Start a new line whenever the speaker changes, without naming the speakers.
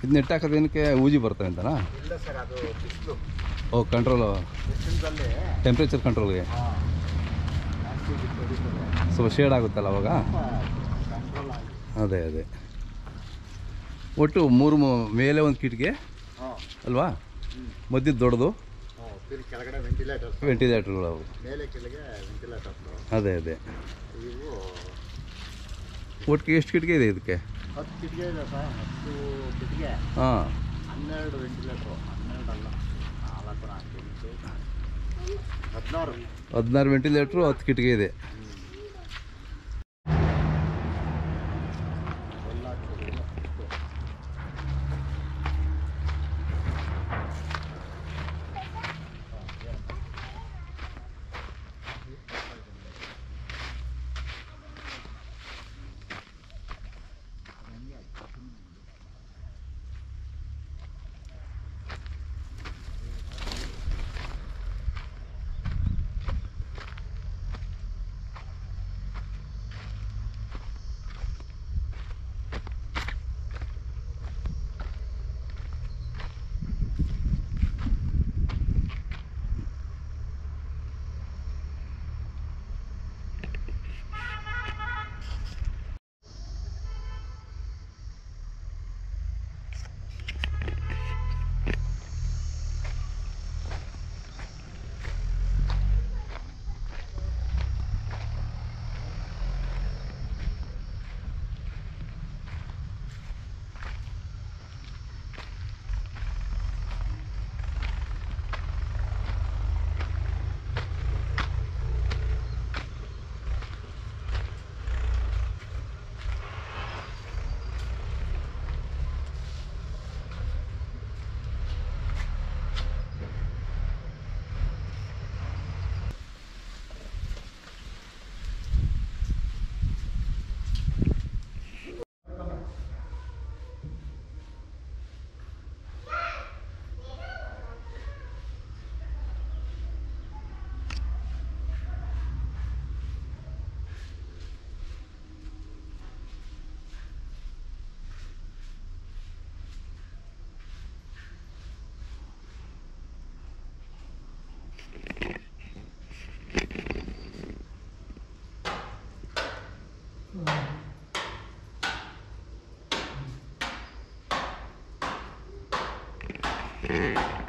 ಇದು ನೆಟ್ ಹಾಕೋದೇನಕ್ಕೆ ಊಜಿ ಬರ್ತವೆ ಅಂತನಾ
ಇಲ್ಲ ಸರ್ ಅದು ಬಿಸಿಲು
ಓ ಕಂಟ್ರೋಲು
ಬಿಸಿಲಲ್ಲಿ
ಟೆಂಪ್ರೇಚರ್ ಕಂಟ್ರೋಲ್ಗೆ
ಜಾಸ್ತಿ ಬಿಸಿಲು ಹೊಡಿತದೆ.
ಸ್ವಲ್ಪ ಶೇಡ್ ಆಗುತ್ತಲ್ಲ ಅವಾಗ
ಸ್ವಲ್ಪ ಕಂಟ್ರೋಲ್ ಆಗಿ
ಅದೇ ಅದೇ ಒಟ್ಟು ಮೂರು ಮು- ಮೇಲೆ ಒಂದು ಕಿಟಕಿ
ಹಾಂ
ಅಲ್ವಾ
ಹ್ಞೂ
ಮಧ್ಯದ ದೊಡ್ಡದು
ಹಾಂ ತಿರ್ಗಿ ಕೆಳಗಡೆ ವೆಂಟಿಲೇಟರ್ಸ್
ವೆಂಟಿಲೇಟರ್ಗಳು ಅವು
ಮೇಲೆ ಕೆಳಗೆ ವೆಂಟಿಲೇಟರ್ಸ್
ಅದೇ ಅದೇ
ಇವು
ಒಟ್ಟಿಗೆ ಎಷ್ಟು ಕಿಟಕಿ ಇದೆ ಇದಕ್ಕೆ
ಹತ್ತು ಕಿಟಿಗೆ ಇದೆ ಸರ್ ಹತ್ತು ಕಿಟಿಗೆ
ಹಾಂ
ಹನ್ನೆರಡು ವೆಂಟಿಲೇಟ್ರು ಹನ್ನೆರಡು ಅಲ್ಲ ನಾಲ್ಕು ನಾಲ್ಕು ಎಂಟು ಹದಿನಾರು
ಹದಿನಾರು ವೆಂಟಿಲೇಟ್ರು ಹತ್ತು ಕಿಟಕಿ ಇದೆ
ಎಲ್ಲ ಹಾಕ್ತಿದ್ದೀವಿ. ಅಷ್ಟು.
ಹ್ಞೂ